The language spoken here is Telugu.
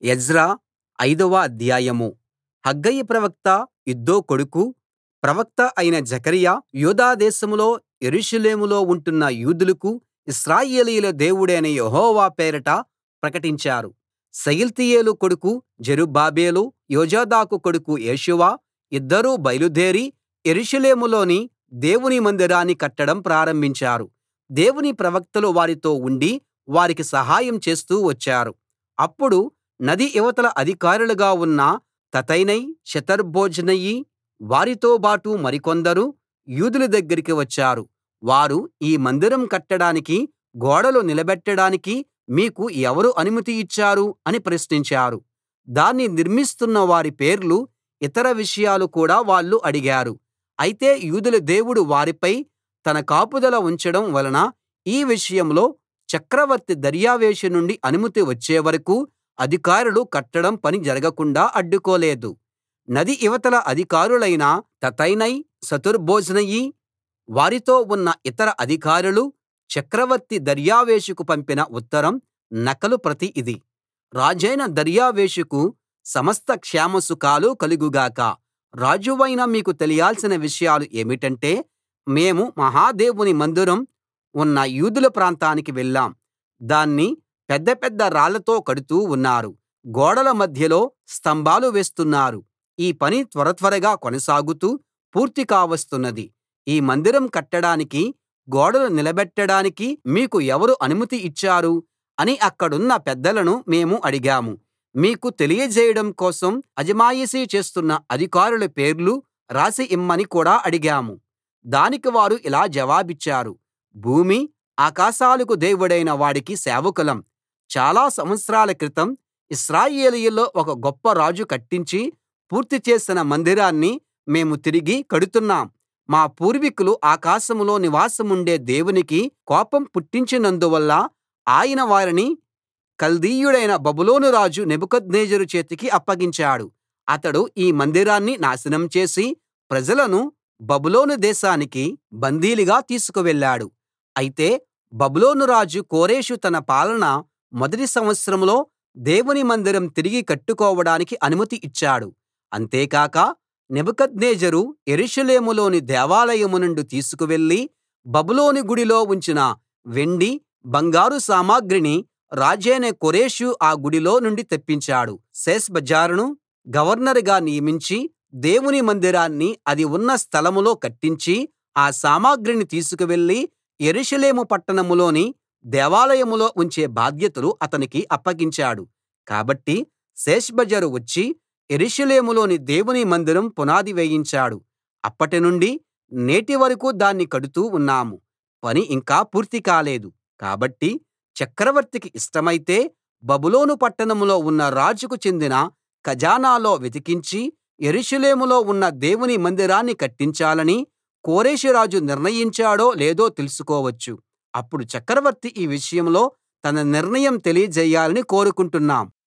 ఎజ్రా ఐదవ అధ్యాయం హగ్గయి ప్రవక్త ఇద్దో కొడుకు ప్రవక్త అయిన జెకర్యా యూదా దేశంలో యెరూషలేములో ఉంటున్న యూదులకు ఇశ్రాయేలీయుల దేవుడైన యెహోవా పేరట ప్రకటించారు షయల్తీయేలు కొడుకు జెరుబ్బాబెలు యోజాదాకు కొడుకు యేషూవ ఇద్దరూ బయలుదేరి యెరూషలేములోని దేవుని మందిరాన్ని కట్టడం ప్రారంభించారు దేవుని ప్రవక్తలు వారితో ఉండి వారికి సహాయం చేస్తూ వచ్చారు అప్పుడు నది ఇవతల అధికారులుగా ఉన్న తత్తెనై షెతర్బోజ్నయి వారితోబాటు మరికొందరు యూదుల దగ్గరికి వచ్చారు వారు ఈ మందిరం కట్టడానికి గోడలు నిలబెట్టడానికి మీకు ఎవరు అనుమతి ఇచ్చారు అని ప్రశ్నించారు దాన్ని నిర్మిస్తున్న వారి పేర్లు ఇతర విషయాలు కూడా వాళ్ళు అడిగారు అయితే యూదుల దేవుడు వారిపై తన కాపుదల ఉంచడం వలన ఈ విషయంలో చక్రవర్తి దర్యావేషు నుండి అనుమతి వచ్చే వరకూ అధికారులు కట్టడం పని జరగకుండా అడ్డుకోలేదు నది ఇవతల అధికారులైన తత్తెనై షెతర్బోజ్నయి వారితో ఉన్న ఇతర అధికారులు చక్రవర్తి దర్యావేషుకు పంపిన ఉత్తరం నకలు ప్రతి ఇది రాజైన దర్యావేషుకు సమస్త క్షేమ సుఖాలు కలుగు గాక రాజువైన మీకు తెలియాల్సిన విషయాలు ఏమిటంటే మేము మహా దేవుని మందిరం ఉన్న యూదుల ప్రాంతానికి వెళ్ళాం దాన్ని పెద్ద పెద్ద రాళ్లతో కడుతూ ఉన్నారు గోడల మధ్యలో స్తంభాలు వేస్తున్నారు ఈ పని త్వర త్వరగా కొనసాగుతూ పూర్తి కావస్తున్నది ఈ మందిరం కట్టడానికి గోడలు నిలబెట్టడానికి మీకు ఎవరు అనుమతి ఇచ్చారు అని అక్కడున్న పెద్దలను మేము అడిగాము మీకు తెలియజేయడం కోసం అజమాయిషీ చేస్తున్న అధికారుల పేర్లు రాసి ఇమ్మని కూడా అడిగాము దానికి వారు ఇలా జవాబిచ్చారు భూమి ఆకాశాలకు దేవుడైన వాడికి సేవకులం చాలా సంవత్సరాల క్రితం ఇశ్రాయేలీయుల్లో ఒక గొప్ప రాజు కట్టించి పూర్తి చేసిన మందిరాన్ని మేము తిరిగి కడుతున్నాం మా పూర్వీకులు ఆకాశంలో నివాసముండే దేవునికి కోపం పుట్టించినందువల్ల ఆయన వారిని కల్దీయుడైన బబులోను రాజు నెబుకద్నెజరు చేతికి అప్పగించాడు అతడు ఈ మందిరాన్ని నాశనం చేసి ప్రజలను బబులోను దేశానికి బందీలుగా తీసుకువెళ్ళాడు అయితే బబులోను రాజు కోరెషు తన పాలన మొదటి సంవత్సరంలో దేవుని మందిరం తిరిగి కట్టుకోవడానికి అనుమతి ఇచ్చాడు అంతేకాక నెబుకద్నెజరు యెరూషలేములోని దేవాలయం నుండి తీసుకువెళ్ళి బబులోను గుడిలో ఉంచిన వెండి బంగారు సామగ్రిని రాజైన కోరెషు ఆ గుడిలో నుండి తెప్పించాడు షేష్బజ్జరును గవర్నరుగా నియమించి దేవుని మందిరాన్ని అది ఉన్న స్థలంలో కట్టించి ఆ సామగ్రిని తీసుకువెళ్ళి యెరూషలేము పట్టణంలోని దేవాలయంలో ఉంచే బాధ్యతలు అతనికి అప్పగించాడు కాబట్టి షేష్బజ్జరు వచ్చి యెరూషలేములోని దేవుని మందిరం పునాది వేయించాడు అప్పటినుండి నేటి వరకూ దాన్ని కడుతూ ఉన్నాము పని ఇంకా పూర్తి కాలేదు కాబట్టి చక్రవర్తికి ఇష్టమైతే బబులోను పట్టణంలో ఉన్న రాజుకు చెందిన ఖజానాలో వెతికించి యెరూషలేములో ఉన్న దేవుని మందిరాన్ని కట్టించాలని కోరెషు రాజు నిర్ణయించాడో లేదో తెలుసుకోవచ్చు అప్పుడు చక్రవర్తి ఈ విషయంలో తన నిర్ణయం తెలియజేయాలని కోరుకుంటున్నాం